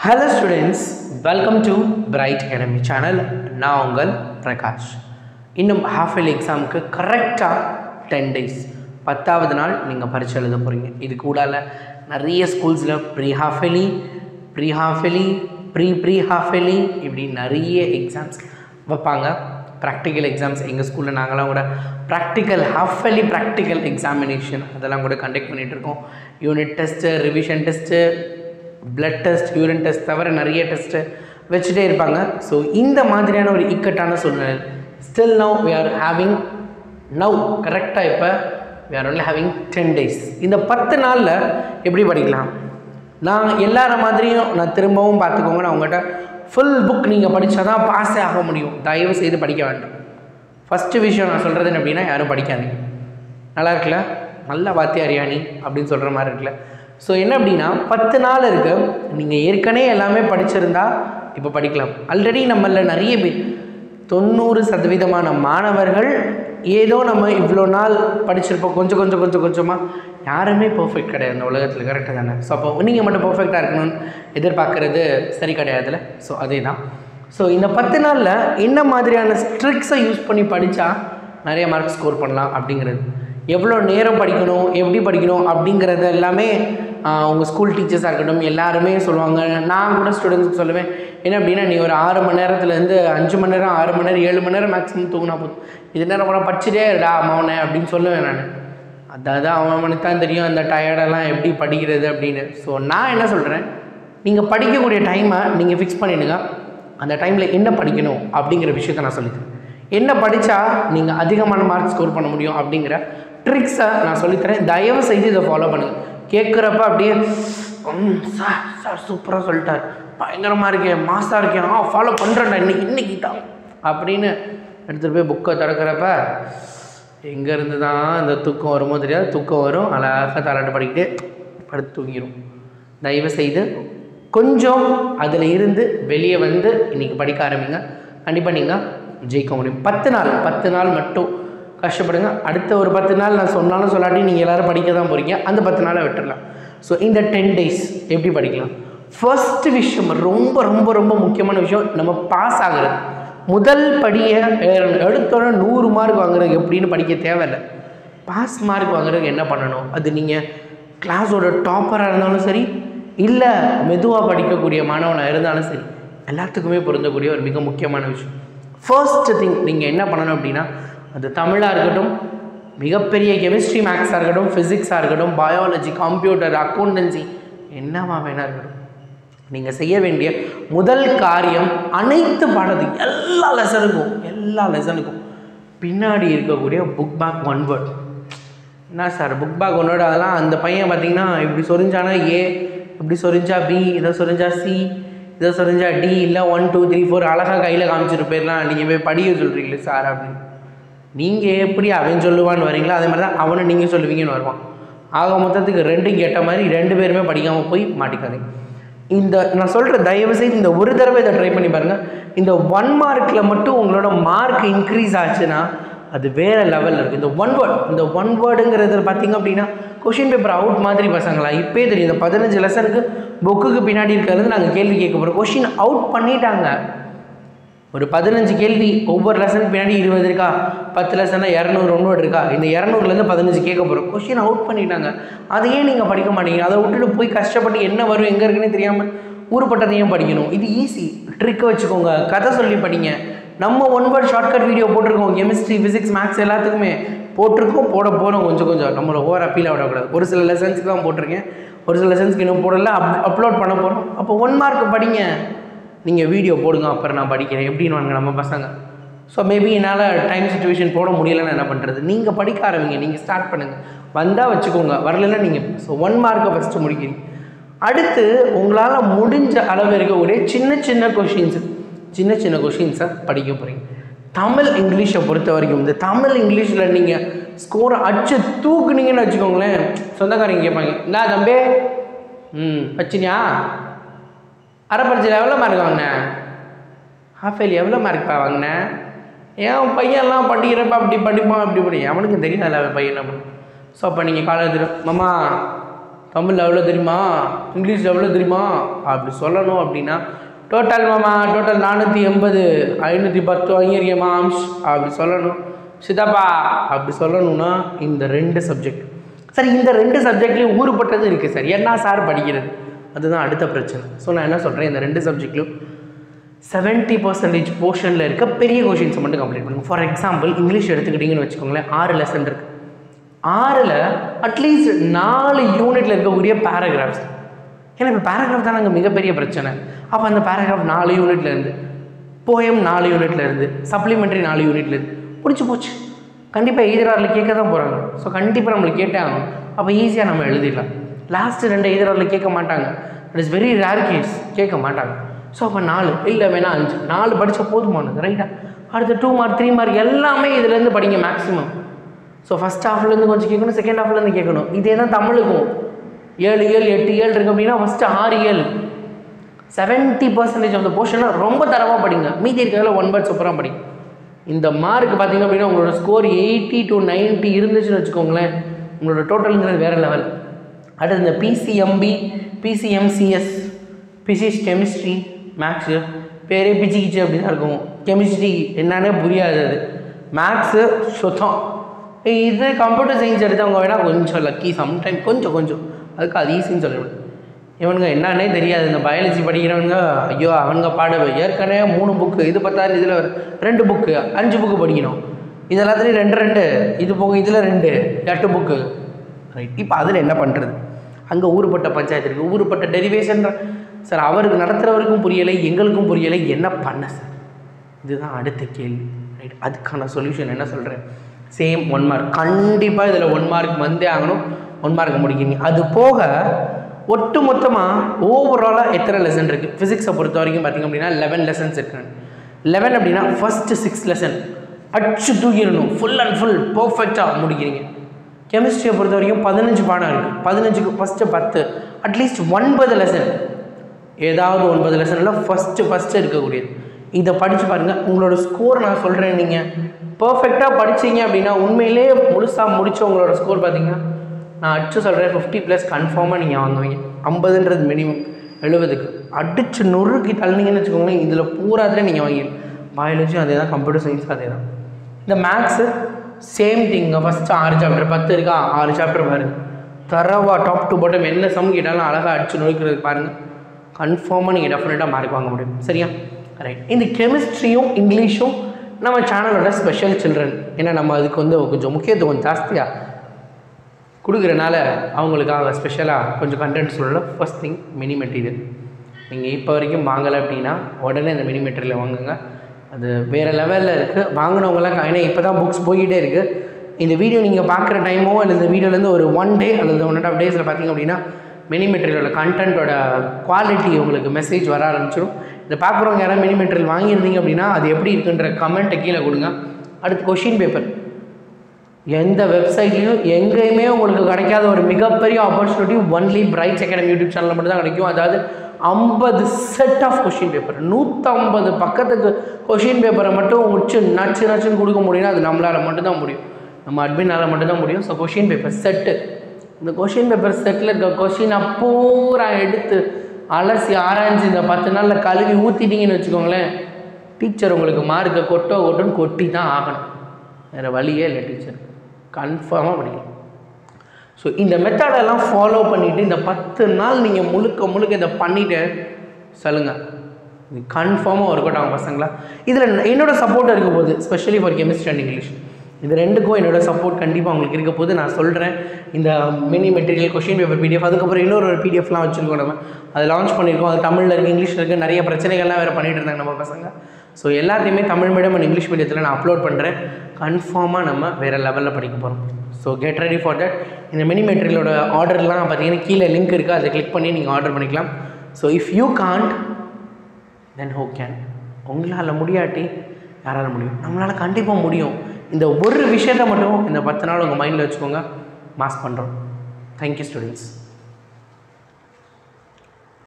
Hello students welcome to Bright Academy channel நான் உங்கள் பிரகாஷ் இன்னும் ஹாஃப் இயர்லி எக்ஸாமுக்கு கரெக்டாக டென் டேஸ் பத்தாவது நாள் நீங்கள் பரீட்சை எழுத போகிறீங்க இது கூடால நிறைய ஸ்கூல்ஸில் pre half yearly pre half yearly pre pre half yearly இப்படி நிறைய எக்ஸாம்ஸ் வைப்பாங்க ப்ராக்டிக்கல் எக்ஸாம்ஸ் எங்கள் ஸ்கூலில் நாங்களாம் கூட practical half yearly practical examination அதெல்லாம் கூட கண்டக்ட் பண்ணிகிட்டு இருக்கோம் unit test revision test blood test urine test தவிர நிறைய டெஸ்ட்டு வச்சுட்டே இருப்பாங்க ஸோ இந்த மாதிரியான ஒரு இக்கட்டான சூழ்நிலை still now we are having now கரெக்டாக இப்போ we are only having ten days இந்த பத்து நாளில் எப்படி படிக்கலாம் நான் எல்லார மாதிரியும் நான் திரும்பவும் பார்த்துக்கோங்க நான் உங்கள்கிட்ட ஃபுல் புக் நீங்கள் படித்தா தான் பாஸே ஆக முடியும் தயவு செய்து படிக்க வேண்டாம் ஃபஸ்ட்டு விஷயம் நான் சொல்கிறது என்ன அப்படின்னா யாரும் படிக்காதீங்க நல்லா இருக்குல்ல நல்ல வாத்தியார் யானி அப்படின்னு சொல்கிற மாதிரி இருக்குல்ல ஸோ என்ன அப்படின்னா பத்து நாள் இருக்கு நீங்கள் ஏற்கனவே எல்லாமே படிச்சிருந்தா இப்போ படிக்கலாம் ஆல்ரெடி நம்மள நிறைய பேர் தொண்ணூறு சதவீதமான மாணவர்கள் ஏதோ நம்ம இவ்வளோ நாள் படிச்சிருப்போம் கொஞ்சம் கொஞ்சம் கொஞ்சம் கொஞ்சமாக யாருமே பர்ஃபெக்ட் கிடையாது இந்த உலகத்தில் கரெக்டாக தானே ஸோ அப்போ நீங்கள் மட்டும் பர்ஃபெக்டாக இருக்கணும்னு எதிர்பார்க்குறது சரி கிடையாதுல்ல ஸோ அதே தான் ஸோ இந்த பத்து நாளில் என்ன மாதிரியான ஸ்ட்ரிக்ஸை யூஸ் பண்ணி படித்தா நிறைய மார்க் ஸ்கோர் பண்ணலாம் அப்படிங்கிறது எவ்வளோ நேரம் படிக்கணும் எப்படி படிக்கணும் அப்படிங்கிறது எல்லாமே உங்கள் ஸ்கூல் டீச்சர்ஸாக இருக்கட்டும் எல்லாருமே சொல்லுவாங்க நான் கூட ஸ்டூடெண்ட்ஸ்க்கு சொல்லுவேன் என்ன அப்படின்னா நீ ஒரு ஆறு மணி நேரத்துலேருந்து அஞ்சு மணி நேரம் ஆறு மணி நேரம் ஏழு மணி நேரம் மேக்ஸிமம் தூங்கினா போதும் இது நேரம் கூட படிச்சுட்டே இருடா மௌனே அப்படின்னு சொல்லுவேன் நான் அதாவது அவனுக்கு தான் தெரியும் அந்த டயர்டெல்லாம் எப்படி படிக்கிறது அப்படின்னு ஸோ நான் என்ன சொல்கிறேன் நீங்கள் படிக்கக்கூடிய டைமை நீங்கள் ஃபிக்ஸ் பண்ணிவிடுங்க அந்த டைமில் என்ன படிக்கணும் அப்படிங்கிற விஷயத்த நான் சொல்லித்தரேன் என்ன படித்தா நீங்கள் அதிகமான மார்க் ஸ்கோர் பண்ண முடியும் அப்படிங்கிற ட்ரிக்ஸை நான் சொல்லித்தரேன் தயவு செய்து இதை ஃபாலோ பண்ணுங்கள் கேட்குறப்ப அப்படியே "ம், சார் சார் சூப்பராக சொல்லிட்டார் பயங்கரமாக இருக்கேன் மாசாக இருக்கேன் ஆ ஃபாலோ பண்ணுறேன்டா இன்னைக்கு இன்னைக்கு தான் அப்படின்னு எடுத்துகிட்டு போய் புக்கை திறக்கிறப்ப எங்கேருந்து தான் இந்த தூக்கம் வருமோ தெரியாது தூக்கம் வரும் அழகாக தலாட்டு படிக்கிட்டே படுத்து தூங்கிடும் தயவு செய்து கொஞ்சம் அதில் இருந்து வெளியே வந்து இன்றைக்கி படிக்க ஆரம்பிங்க கண்டிப்பாக நீங்கள் ஜெயிக்க முடியும் பத்து நாள் பத்து நாள் மட்டும் கஷ்டப்படுங்க அடுத்த ஒரு பத்து நாள் நான் சொன்னாலும் சொல்லாட்டி நீங்கள் எல்லோரும் படிக்க தான் போகிறீங்க அந்த பத்து நாளை விட்டுடலாம் ஸோ இந்த டென் டேஸ் எப்படி படிக்கலாம் ஃபர்ஸ்ட் விஷயம் ரொம்ப ரொம்ப ரொம்ப முக்கியமான விஷயம் நம்ம பாஸ் ஆகிறது முதல் படியை ஏறணும். எடுத்தோடனே நூறு மார்க் வாங்குறது எப்படின்னு படிக்க தேவையில்லை பாஸ் மார்க் வாங்குறதுக்கு என்ன பண்ணணும் அது நீங்கள் கிளாஸோட டாப்பராக இருந்தாலும் சரி இல்லை மெதுவாக படிக்கக்கூடிய மாணவனாக இருந்தாலும் சரி எல்லாத்துக்குமே பொருந்தக்கூடிய ஒரு மிக முக்கியமான விஷயம் ஃபர்ஸ்ட் திங் நீங்கள் என்ன பண்ணணும் அப்படின்னா அது தமிழாக இருக்கட்டும் மிகப்பெரிய கெமிஸ்ட்ரி மேக்ஸாக இருக்கட்டும் ஃபிசிக்ஸாக இருக்கட்டும் பயாலஜி கம்ப்யூட்டர் அக்கௌண்டன்சி என்னவா வேணா இருக்கட்டும் நீங்கள் செய்ய வேண்டிய முதல் காரியம் அனைத்து பாடத்து எல்லா லெசனுக்கும் எல்லா லெசனுக்கும் பின்னாடி இருக்கக்கூடிய புக் பேக் ஒன் வேர்ட் என்ன sir book back one word அதெல்லாம் அந்த பையன் பார்த்தீங்கன்னா இப்படி சொரிஞ்சானா ஏ இப்படி சொரிஞ்சா பி இதை சொரிஞ்சா சி இதை சொரிஞ்சா டி இல்லை ஒன் டூ த்ரீ ஃபோர் அழகாக கையில் காமிச்சிட்டு போயிடலாம் நீங்கள் போய் படிக்க சொல்கிறீங்களே சார் அப்படின்னு நீங்கள் எப்படி அவன் சொல்லுவான்னு வரீங்களோ அதே மாதிரி தான் அவனை நீங்கள் சொல்லுவீங்கன்னு வருவான் ஆக மொத்தத்துக்கு ரெண்டும் கேட்ட மாதிரி ரெண்டு பேருமே படிக்காமல் போய் மாட்டிக்காதீங்க இந்த நான் சொல்கிற தயவு செய்து இந்த ஒரு தடவை இதை ட்ரை பண்ணி பாருங்கள் இந்த ஒன் மார்க்கில் மட்டும் உங்களோட மார்க் இன்க்ரீஸ் ஆச்சுன்னா அது வேறு லெவலில் இருக்குது இந்த ஒன் வேர்ட் இந்த ஒன் வேர்டுங்கிறது பார்த்தீங்க அப்படின்னா கொஷின் பேப்பர் அவுட் மாதிரி பசங்களா இப்போயே தெரியும் இந்த பதினஞ்சு லெசனுக்கு புக்குக்கு பின்னாடி இருக்கிறது நாங்கள் கேள்வி கேட்க போகிறோம் கொஷின் அவுட் பண்ணிட்டாங்க ஒரு பதினஞ்சு கேள்வி ஒவ்வொரு லெசனுக்கு பின்னாடி இருபது இருக்கா பத்து லெசனா இரநூறு ஒன்று இருக்கா இந்த இரநூறுலேருந்து பதினஞ்சு கேட்க போகிறோம் கொஷின் அவுட் பண்ணிட்டாங்க அதையே நீங்கள் படிக்க மாட்டீங்க அதை விட்டுட்டு போய் கஷ்டப்பட்டு என்ன வரும் எங்கே இருக்குன்னு தெரியாமல் ஊருப்பட்டதையும் படிக்கணும் இது ஈஸி ட்ரிக்கை வச்சுக்கோங்க கதை சொல்லி படிங்க நம்ம ஒன் வேர்ட் ஷார்ட்கட் வீடியோ போட்டிருக்கோம் கெமிஸ்ட்ரி ஃபிசிக்ஸ் மேக்ஸ் எல்லாத்துக்குமே போட்டிருக்கோம் போட போகிறோம் கொஞ்சம் கொஞ்சம் நம்மளை ஓவர் அப்பீல் விடக்கூடாது ஒரு சில லெசன்ஸ்க்கு தான் போட்டிருக்கேன் ஒரு சில லெசன்ஸ்க்கு இன்னும் போடல அப் அப்லோட் பண்ண போகிறோம் அப்போ ஒன் மார்க் படிங்க நீங்கள் வீடியோ போடுங்க அப்புறம் நான் படிக்கிறேன் எப்படின்னு வாங்க நம்ம பசங்க ஸோ மேபி என்னால் டைம் சுச்சுவேஷன் போட முடியலன்னு என்ன பண்ணுறது நீங்கள் படிக்க ஆரம்பிங்க நீங்கள் ஸ்டார்ட் பண்ணுங்கள் வந்தால் வச்சுக்கோங்க வரலைன்னா நீங்கள் ஸோ ஒன் மார்க்கை ஃபஸ்ட்டு முடிக்கிறீங்க அடுத்து உங்களால் முடிஞ்ச அளவு இருக்கக்கூடிய சின்ன சின்ன கொஷின்ஸ் சின்ன சின்ன கொஷின்ஸை படிக்க போகிறீங்க தமிழ் இங்கிலீஷை பொறுத்த வரைக்கும் இந்த தமிழ் இங்கிலீஷில் நீங்கள் ஸ்கோரை அடிச்சு தூக்குனீங்கன்னு வச்சுக்கோங்களேன் சொந்தக்காரங்க கேட்பாங்க என்ன தம்பி ம் வச்சினியா அரை பரீட்சையில் எவ்வளோ மார்க் வாங்கினேன் ஹாஃப் இயர்லி எவ்வளோ மார்க்ப்பா வாங்கினேன் ஏன் பையன்லாம் படிக்கிறப்ப அப்படி படிப்பான் அப்படி படி அவனுக்கு தெரியும் அதில் அவன் பையன் என்ன பண்ணும் ஸோ அப்போ நீங்கள் காலேஜ் மாமா தமிழ் எவ்வளோ தெரியுமா இங்கிலீஷ் எவ்வளோ தெரியுமா அப்படி சொல்லணும் அப்படின்னா டோட்டல் மாமா டோட்டல் நானூற்றி எண்பது ஐநூற்றி பத்து வாங்கியிருக்கேன் மாம்ஸ் அப்படி சொல்லணும் சித்தப்பா அப்படி சொல்லணும்னா இந்த ரெண்டு சப்ஜெக்ட் சரி இந்த ரெண்டு சப்ஜெக்ட்லேயும் ஊறுபட்டது இருக்குது சார் என்ன சார் படிக்கிறது அதுதான் அடுத்த பிரச்சனை ஸோ நான் என்ன சொல்கிறேன் இந்த ரெண்டு சப்ஜெக்ட்லையும் செவன்ட்டி பர்சன்டேஜ் போர்ஷனில் இருக்க பெரிய கொஷின்ஸை மட்டும் கம்ப்ளீட் பண்ணுங்க ஃபார் எக்ஸாம்பிள் இங்கிலீஷ் எடுத்துக்கிட்டிங்கன்னு வச்சுக்கோங்களேன் ஆறு லெசன் இருக்குது ஆறில் அட்லீஸ்ட் நாலு யூனிட்டில் இருக்கக்கூடிய பேராகிராஃப்ஸ் ஏன்னா இப்போ பேராகிராஃப் தான் அங்கே மிகப்பெரிய பிரச்சனை அப்போ அந்த பேராகிராஃப் நாலு யூனிட்ல இருந்து போயம் நாலு யூனிட்ல இருந்து சப்ளிமெண்ட்ரி நாலு யூனிட்ல இருந்து முடிச்சு போச்சு கண்டிப்பாக எதிராரில் கேட்க தான் போகிறாங்க ஸோ கண்டிப்பாக நம்மளுக்கு கேட்டே ஆகணும் அப்போ ஈஸியாக நம்ம எழுதிடலாம் லாஸ்ட்டு ரெண்டு எதிராரில் கேட்க மாட்டாங்க it is very rare case கேட்க மாட்டாங்க ஸோ அப்போ நாலு இல்லை வேணா அஞ்சு நாலு படித்தா போதுமானது ரைட்டா அடுத்து டூ மார்க் த்ரீ மார்க் எல்லாமே இதுலேருந்து படிங்க மேக்ஸிமம் ஸோ ஃபஸ்ட் ஹாஃப்லேருந்து கொஞ்சம் கேட்கணும் செகண்ட் ஹாஃப்லேருந்து கேட்கணும் இதே தான் தமிழுக்கும் ஏழு ஏழு எட்டு ஏழு இருக்குது அப்படின்னா ஃபஸ்ட்டு ஆறு ஏழு செவன்ட்டி பர்சன்டேஜ் ஆஃப் த போர்ஷனை ரொம்ப தரமாக படிங்க மீதி இருக்கிறதுல ஒன் பர்ட் சூப்பராக படிங்க இந்த மார்க் பார்த்தீங்க அப்படின்னா உங்களோட ஸ்கோர் எயிட்டி டு 90 இருந்துச்சுன்னு வச்சுக்கோங்களேன் உங்களோட டோட்டலுங்கிறது வேறு லெவல் அடுத்து இந்த PCMB PCMCS physics chemistry maths பேரே பிச்சு கிச்சு அப்படி தான் இருக்கும் கெமிஸ்ட்ரி என்னன்னே புரியாது அது மேக்ஸு சுத்தம் இது கம்ப்யூட்டர் சயின்ஸ் எடுத்தவங்க வேணால் கொஞ்சம் லக்கி சம்டைம் கொஞ்சம் கொஞ்சம் அதுக்கு அது ஈஸின்னு சொல்லிவிடு இவனுங்க என்னன்னே தெரியாது இந்த பயாலஜி படிக்கிறவனுங்க ஐயோ அவனுங்க பாட ஏற்கனவே மூணு புக்கு இது பத்தாது இதில் ரெண்டு புக்கு அஞ்சு புக்கு படிக்கணும் இது எல்லாத்துலேயும் ரெண்டு ரெண்டு இது போக இதில் ரெண்டு எட்டு புக்கு ரைட் இப்போ அதில் என்ன பண்ணுறது அங்கே ஊருப்பட்ட பஞ்சாயத்து இருக்குது ஊருப்பட்ட டெரிவேஷன் சார் அவருக்கு நடத்துகிறவருக்கும் புரியலை எங்களுக்கும் புரியலை என்ன பண்ண சார் இதுதான் அடுத்த கேள்வி ரைட் அதுக்கான சொல்யூஷன் என்ன சொல்கிறேன் சேம் ஒன் மார்க் கண்டிப்பாக இதில் ஒன் மார்க் வந்தே ஆகணும் ஒன் மார்க் முடிக்கிறீங்க அது போக ஒட்டு மொத்தமாக ஓவராலாக எத்தனை லெசன் இருக்குது ஃபிசிக்ஸை பொறுத்த வரைக்கும் பார்த்திங்க அப்படின்னா லெவன் லெசன்ஸ் இருக்கு லெவன் அப்படின்னா ஃபஸ்ட்டு சிக்ஸ் லெசன் அடிச்சு தூக்கிடணும் ஃபுல் அண்ட் ஃபுல் பர்ஃபெக்டாக முடிக்கிறீங்க கெமிஸ்ட்ரியை பொறுத்த வரைக்கும் பதினஞ்சு பாடம் இருக்குது பதினஞ்சுக்கு ஃபஸ்ட்டு பத்து அட்லீஸ்ட் ஒன்பது லெசன் ஏதாவது ஒன்பது லெசனில் ஃபஸ்ட்டு ஃபஸ்ட்டு இருக்கக்கூடியது இதை படித்து பாருங்கள் உங்களோட ஸ்கோர் நான் சொல்கிறேன் நீங்கள் பர்ஃபெக்டாக படிச்சீங்க அப்படின்னா உண்மையிலே முழுசாக முடிச்ச உங்களோட ஸ்கோர் பார்த்தீங்கன்னா நான் அடிச்சு சொல்கிறேன் ஃபிஃப்டி ப்ளஸ் கன்ஃபார்மாக நீங்கள் வாங்குவீங்க ஐம்பதுன்றது மினிமம் எழுபதுக்கு அடிச்சு நொறுக்கி தள்ளினீங்கன்னு வச்சுக்கோங்களேன் இதில் பூராத்துல நீங்கள் வாங்கிடலாம் பயாலஜியும் அதே தான் கம்ப்யூட்டர் சயின்ஸும் அதே தான் இந்த மேக்ஸு சேம் திங்க ஃபஸ்ட்டு ஆறு சாப்டர் பத்து இருக்கா ஆறு சாப்டர் பாருங்க தரவா டாப் டு பாட்டம் என்ன சம் கேட்டாலும் அழகாக அடிச்சு நொறுக்கிறது பாருங்கள் கன்ஃபார்மாக நீங்கள் டெஃபினட்டாக மார்க் வாங்க முடியும் சரியா ரைட் இந்த கெமிஸ்ட்ரியும் இங்கிலீஷும் நம்ம சேனலோட ஸ்பெஷல் சில்ட்ரன் ஏன்னா நம்ம அதுக்கு வந்து கொஞ்சம் முக்கியத்துவம் ஜாஸ்தியாக கொடுக்குறனால அவங்களுக்காக ஸ்பெஷலாக கொஞ்சம் கண்டென்ட் சொல்லலாம் ஃபர்ஸ்ட் திங் மினி மெட்டீரியல் நீங்கள் இப்போ வரைக்கும் வாங்கலை அப்படின்னா உடனே இந்த மினி மெட்டீரியல் வாங்குங்க அது வேறு லெவலில் இருக்குது வாங்கினவங்களாம் ஏன்னா இப்போ தான் புக்ஸ் போய்கிட்டே இருக்குது இந்த வீடியோ நீங்கள் பார்க்குற டைமோ இல்லை இந்த வீடியோலேருந்து ஒரு ஒன் டே அல்லது ஒன் அண்ட் ஆஃப் டேஸில் பார்த்தீங்க அப்படின்னா மினி மெட்டீரியலோட கண்டென்ட்டோட குவாலிட்டி உங்களுக்கு மெசேஜ் வர ஆரம்பிச்சிடும் இதை பார்க்குறவங்க யாராவது மினி மெட்டீரியல் வாங்கியிருந்தீங்க அப்படின்னா அது எப்படி இருக்குன்ற கமெண்ட்டை கீழே கொடுங்க அடுத்து கொஷின் பேப்பர் எந்த வெப்சைட்லையும் எங்கேயுமே உங்களுக்கு கிடைக்காத ஒரு மிகப்பெரிய opportunity only Bright's Academy YouTube சேனலில் மட்டும் தான் கிடைக்கும் அதாவது ஐம்பது செட் ஆஃப் கொஷின் பேப்பர் நூற்றம்பது பக்கத்துக்கு கொஷின் பேப்பரை மட்டும் உச்சு நச்சு நச்சுன்னு கொடுக்க முடியும்னா அது நம்மளால் மட்டும்தான் முடியும் நம்ம அட்மினால் மட்டும்தான் முடியும் ஸோ கொஷின் பேப்பர் செட்டு இந்த கொஷின் பேப்பர் செட்டில் இருக்க கொஷினை பூரா எடுத்து அலசி ஆராய்ஞ்சு இந்த பத்து நாளில் கழுவி ஊற்றிட்டீங்கன்னு வச்சுக்கோங்களேன் டீச்சர் உங்களுக்கு மார்க்கை கொட்டோ கொட்டோன்னு கொட்டி தான் ஆகணும் வேறு வழியே இல்லை டீச்சர் கன்ஃபார்மாக படிக்கணும் ஸோ இந்த மெத்தடெல்லாம் ஃபாலோ பண்ணிவிட்டு இந்த பத்து நாள் நீங்கள் முழுக்க முழுக்க இதை பண்ணிவிட்டு சொல்லுங்கள் இது கன்ஃபார்மாக ஒர்க் அவுட் ஆகும் பசங்களா இதில் என்னோட சப்போர்ட் இருக்க போகுது specially for chemistry and English இது ரெண்டுக்கும் என்னோட சப்போர்ட் கண்டிப்பாக உங்களுக்கு இருக்க போது நான் சொல்கிறேன் இந்த mini material question paper PDF அதுக்கப்புறம் இன்னொரு ஒரு பிடிஎஃப்லாம் வச்சுருக்கோம் நம்ம அதை லான்ச் பண்ணியிருக்கோம் அது தமிழில் இருக்குது இங்கிலீஷில் இருக்குது நிறைய பிரச்சனைகள்லாம் வேறு பண்ணிட்டு இருந்தாங்க நம்ம பசங்க ஸோ எல்லாத்தையுமே தமிழ் மீடியம் அண்ட் இங்கிலீஷ் மீடியத்தில் நான் அப்லோட் பண்ணுறேன் கன்ஃபார்மாக நம்ம வேறு லெவலில் படிக்க போகிறோம் so get ready for that இந்த மினி மெட்டீரியலோட ஆர்டர்லாம் பார்த்தீங்கன்னா கீழே லிங்க் இருக்குது அதை கிளிக் பண்ணி நீங்கள் ஆர்டர் பண்ணிக்கலாம் so if you can't then how can உங்களால் முடியாட்டி யாரால் முடியும் நம்மளால் கண்டிப்பாக முடியும் இந்த ஒரு விஷயத்தை மட்டும் இந்த பத்து நாள் உங்கள் மைண்டில் வச்சுக்கோங்க மாஸ் பண்ணுறோம் தேங்க்யூ ஸ்டூடெண்ட்ஸ்